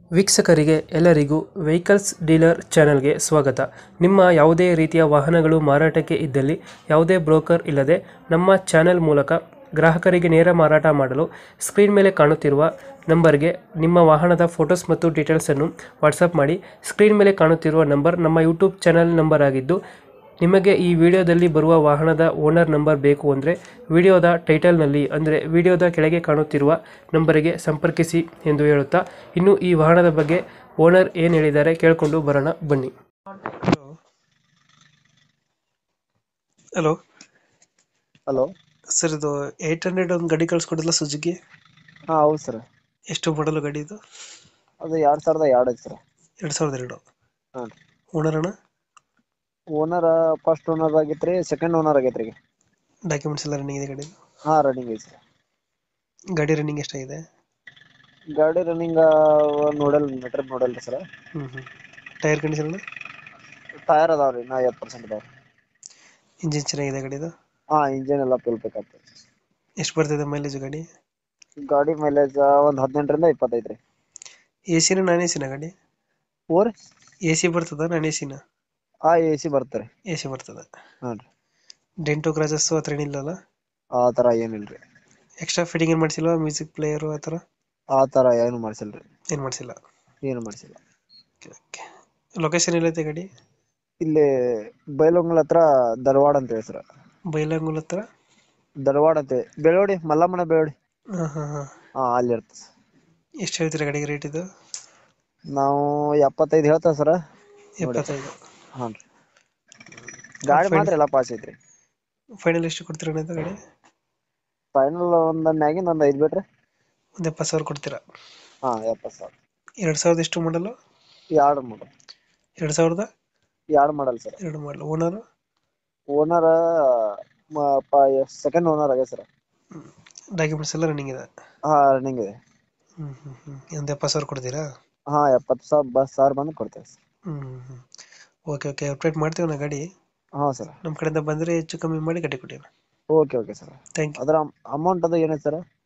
ವೀಕ್ಷಕರಿಗೆ ಎಲ್ಲರಿಗೂ vehicles dealer ಚಾನೆಲ್ಗೆ ಸ್ವಾಗತ ನಿಮ್ಮ ಯಾವುದೇ ರೀತಿಯ ವಾಹನಗಳು ಮಾರಾಟಕ್ಕೆ ಇದ್ದಲ್ಲಿ ಯಾವುದೇ ಬ್ರೋಕರ್ ಇಲ್ಲದೆ ನಮ್ಮ ಚಾನೆಲ್ ಮೂಲಕ ಗ್ರಾಹಕರಿಗೆ ನೇರ ಮಾರಾಟ ಮಾಡಲು ಸ್ಕ್ರೀನ್ ಮೇಲೆ ಕಾಣುತ್ತಿರುವ ನಂಬರ್ಗೆ ನಿಮ್ಮ ವಾಹನದ ಫೋಟೋಸ್ ಮತ್ತು ಡೀಟೇಲ್ಸನ್ನು ವಾಟ್ಸಪ್ ಮಾಡಿ ಸ್ಕ್ರೀನ್ ಮೇಲೆ ಕಾಣುತ್ತಿರುವ ನಂಬರ್ ನಮ್ಮ ಯೂಟ್ಯೂಬ್ ಚಾನೆಲ್ ನಂಬರ್ ಆಗಿದ್ದು ನಿಮಗೆ ಈ ವಿಡಿಯೋದಲ್ಲಿ ಬರುವ ವಾಹನದ ಓನರ್ ನಂಬರ್ ಬೇಕು ಅಂದರೆ ವಿಡಿಯೋದ ಟೈಟಲ್ನಲ್ಲಿ ಅಂದರೆ ವಿಡಿಯೋದ ಕೆಳಗೆ ಕಾಣುತ್ತಿರುವ ನಂಬರಿಗೆ ಸಂಪರ್ಕಿಸಿ ಎಂದು ಹೇಳುತ್ತಾ ಇನ್ನು ಈ ವಾಹನದ ಬಗ್ಗೆ ಓನರ್ ಏನು ಹೇಳಿದ್ದಾರೆ ಕೇಳಿಕೊಂಡು ಬರೋಣ ಬನ್ನಿ ಹಲೋ ಹಲೋ ಸರ್ ಇದು ಏಯ್ಟ್ ಹಂಡ್ರೆಡ್ ಒಂದು ಗಾಡಿ ಕಳಿಸ್ಕೊಡಿಲ್ಲ ಸುಜುಕಿ ಹಾಂ ಹೌದು ಸರ್ ಎಷ್ಟು ಮಾಡಲು ಗಾಡಿ ಇದು ಅದು ಎರಡು ಸಾವಿರದ ಎರಡು ಐತೆ ಸರ್ ಎರಡು ಸಾವಿರದ ಎರಡು ಹಾಂ ಓನರ್ ಅಣ್ಣ ಓನರ್ ಫಸ್ಟ್ ಓನರ್ ಆಗೈತೆ ರೀ ಸೆಕೆಂಡ್ ಓನರ್ ಆಗೈತೆ ರೀ ಡಾಕ್ಯುಮೆಂಟ್ಸ್ ಎಲ್ಲ ರನ್ನಿಂಗ್ ಇದೆ ಗಾಡಿ ಹಾಂ ರನ್ನಿಂಗ್ ಐತೆ ಸರ್ ಗಾಡಿ ರನ್ನಿಂಗ್ ಎಷ್ಟಾಗಿದೆ ಗಾಡಿ ರನ್ನಿಂಗ್ ನೋಡಲ್ ಮೀಟರ್ ನೋಡಲ್ ರೀ ಸರ್ ಹ್ಞೂ ಹ್ಞೂ ಟೈರ್ ಕಂಡೀಷನ್ ಟೈರ್ ಅದಾವ ರೀ ನಾ ಐವತ್ತು ಪರ್ಸೆಂಟ್ ಅದಾವ ಇಂಜಿನ್ ಚೆನ್ನಾಗಿದೆ ಗಾಡಿದು ಹಾಂ ಇಂಜಿನ್ ಎಲ್ಲ ಫುಲ್ ಬೇಕಾಗ್ತದೆ ಎಷ್ಟು ಬರ್ತಿದೆ ಮೈಲೇಜ್ ಗಾಡಿ ಗಾಡಿ ಮೈಲೇಜ್ ಒಂದು ಹದಿನೆಂಟರಿಂದ ಇಪ್ಪತ್ತೈತೆ ರೀ ಎ ಸಿನ ನಾನ್ ಎ ಸಿನ ಗಾಡಿ ಓರ್ ಎ ಸಿ ಬರ್ತದ ನಾನ್ ಎ ಸಿನ ಹಾಂ ಎ ಸಿ ಬರುತ್ತೆ ರೀ ಎ ಸಿ ಬರ್ತದ ಹಾಂ ರೀ ಡೆಂಟು ಕ್ರಾಚಸ್ಸು ಆ ಥರ ಏನಿಲ್ಲಲ್ಲ ಆ ಥರ ಏನಿಲ್ಲ ರೀ ಎಕ್ಸ್ಟ್ರಾ ಫಿಟ್ಟಿಂಗ್ ಏನು ಮಾಡಿಸಿಲ್ವಾ ಮ್ಯೂಸಿಕ್ ಪ್ಲೇಯರು ಆ ಥರ ಆ ಥರ ಏನು ಮಾಡಿಸಿಲ್ಲ ರೀ ಏನು ಮಾಡಿಸಿಲ್ಲ ಏನು ಮಾಡಿಸಿಲ್ಲ ಓಕೆ ಓಕೆ ಲೊಕೇಶನ್ ಎಲ್ಲೈತೆ ಗಾಡಿ ಇಲ್ಲಿ ಬೈಲೊಂಗಲ್ ಹತ್ರ ಧಾರವಾಡ ಅಂತ ಹೇಳಿ ಸರ್ ಬೈಲಂಗುಲ್ ಹತ್ರ ಧಾರವಾಡ ಅಂತ ಬೆಳವಡಿ ಮಲ್ಲಮ್ಮನ ಬೆಳವಡಿ ಹಾಂ ಹಾಂ ಹಾಂ ಹಾಂ ಅಲ್ಲಿ ಇರ್ತದೆ ಎಷ್ಟು ಹೇಳ್ತೀರಾ ಗಾಡಿಗೆ ರೇಟ್ ಇದು ನಾವು ಎಪ್ಪತ್ತೈದು ಹೇಳ್ತೇವೆ ಸರ ಎಪ್ಪತ್ತೈದು ಹಾಂ ರೀ ಗಾಡಿ ಮಾತ್ರ ಎಲ್ಲ ಪಾಸ್ ಐತ್ರಿ ಫೈನಲ್ ಎಷ್ಟು ಕೊಡ್ತೀರಾ ಅಣ್ಣ ಇದು ಗಾಡಿ ಫೈನಲ್ ಒಂದು ಮ್ಯಾಗಿಂದ ಒಂದು ಐದು ಬಿಟ್ರಿ ಒಂದು ಎಪ್ಪತ್ತು ಸಾವಿರ ಕೊಡ್ತೀರಾ ಹಾಂ ಎಪ್ಪತ್ತು ಸಾವಿರ ಎರಡು ಸಾವಿರದ ಎಷ್ಟು ಮಾಡಲು ಎರಡು ಮಾಡಲ್ ಎರಡು ಸಾವಿರದ ಎರಡು ಮಾಡಲ್ ಸರ್ ಎರಡು ಮಾಡಲು ಓನರು ಓನರ್ ಸೆಕೆಂಡ್ ಓನರ್ ಆಗಿದೆ ಸರ್ ಡಾಕ್ಯುಮೆಂಟ್ಸ್ ಎಲ್ಲ ರನ್ನಿಂಗ್ ಇದೆ ಹಾಂ ರನ್ನಿಂಗ್ ಇದೆ ಹ್ಞೂ ಹ್ಞೂ ಹ್ಞೂ ಒಂದು ಎಪ್ಪತ್ತು ಸಾವಿರ ಕೊಡ್ತೀರಾ ಹಾಂ ಎಪ್ಪತ್ತು ಸಾವಿರ ಬಸ್ ಸಾವಿರ ಬಂದು ಕೊಡ್ತೇವೆ ಸರ್ ಹ್ಞೂ ಹ್ಞೂ ಓಕೆ ಓಕೆ ಅಪ್ಡೇಟ್ ಮಾಡ್ತೀವಿ ನಾ ಗಾಡಿ ಹಾಂ ಸರ್ ನಮ್ಮ ಕಡೆಯಿಂದ ಬಂದರೆ ಹೆಚ್ಚು ಕಮ್ಮಿ ಮಾಡಿ ಗಾಡಿ ಕೊಡಿ okay okay sir thank you ಅದರ ಅಮೌಂಟ್ ಅದು ಏನೈತೆ ಸರ್